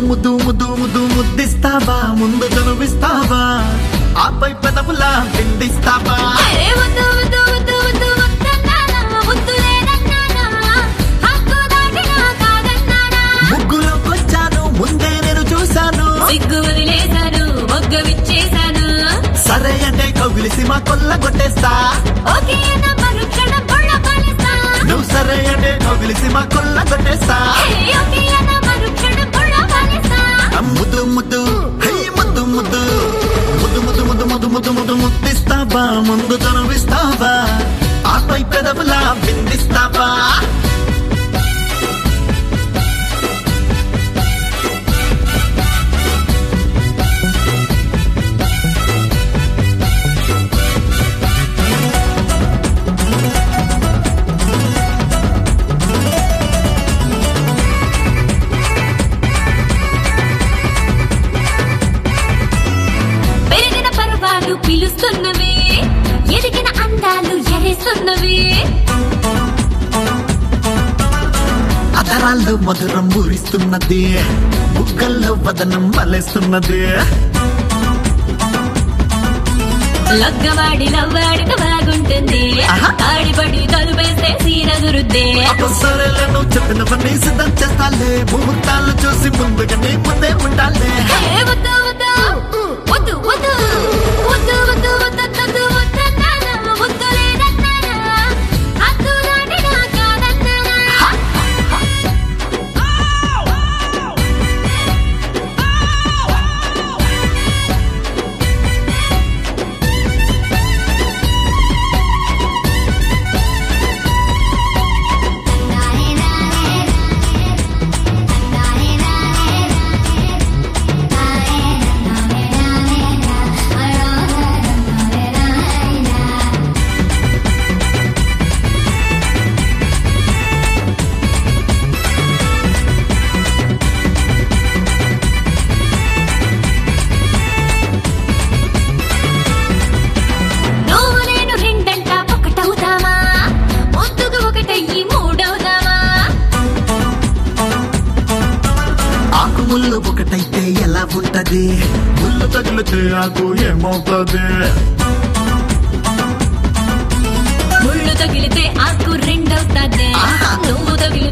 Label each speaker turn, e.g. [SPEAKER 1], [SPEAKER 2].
[SPEAKER 1] ముద్దు ముద్దు ముద్దు ముద్దిస్తావా ముందు చనువిస్తావా ఆపై పెదవులా పిండిస్తావా
[SPEAKER 2] అరే వద్దు వద్దు వద్దు వద్దు వద్దన్నానా వద్దు లేదన్నానా హక్కు దాటినా కాదన్నానా
[SPEAKER 1] ముగ్గులోకొచ్చాను ముందే నేను చూశాను
[SPEAKER 2] సిగ్గు వదిలేశాను మొగ్గ విచ్చేశాను
[SPEAKER 1] సరే అంటే కవిలిసి మా కొల్ల కొట్టేస్తా
[SPEAKER 2] ఓకే అన్న మరుక్షణం బుళ్ళ పాలిస్తా
[SPEAKER 1] నువ్వు సరే అంటే కవిలిసి మా కొల్ల కొట్టేస్తా
[SPEAKER 2] హే, ఓకే అన్న మరుక్షణం బుళ్ళ పాలిస్తా
[SPEAKER 1] ముద్దు ముద్దు హే ముద్దు ముద్దు ముద్దు ముద్దు ముద్దు ముద్దు ముద్దు ముద్దు ముద్దిస్తావా ముందు చనువిస్తావా ఆపై పెదవులా పిండిస్తావా
[SPEAKER 2] పెరిగిన పర్వాలు పిలుస్తున్నవి ఎదిగిన అందాలు ఎరేస్తున్నవి
[SPEAKER 1] అధరాల్లో మధురం ఊరిస్తున్నది బుగ్గల్లో వదనం వలేస్తున్నది
[SPEAKER 2] లగ్గవాడి లవ్వాడితో బాగుంటుంది
[SPEAKER 1] ఆహా.
[SPEAKER 2] తాడిపడి తలుపేస్తే సీర గురుద్దే
[SPEAKER 1] అప్పుడు సరేలే నువ్వు చెప్పినవన్నీ సిద్ధం చేస్తాలే ముహూర్తాలు చూసి ముందుగానే ముందే ఉండాలే
[SPEAKER 2] హే, వద్దు వద్దు వద్దు వద్దు వద్దు వద్దు వద్దొద్దు వద్దన్నానా వద్దు లేదన్నానా హద్దు దాటినా కాదన్నానా నువ్వు నేను రెండంట ఒకటవుతామా ముద్దుగా ఒకటయ్యి మూడవుదామా
[SPEAKER 1] ఆకు ముళ్ళు ఒకటైతే ఎలా ఉంటది ముళ్ళు తగిలితే ఆకు ఏమవుతుంది
[SPEAKER 2] ముళ్ళు తగిలితే ఆకు రెండవుతాదే
[SPEAKER 1] ఆహా.
[SPEAKER 2] నువ్వు తగిలి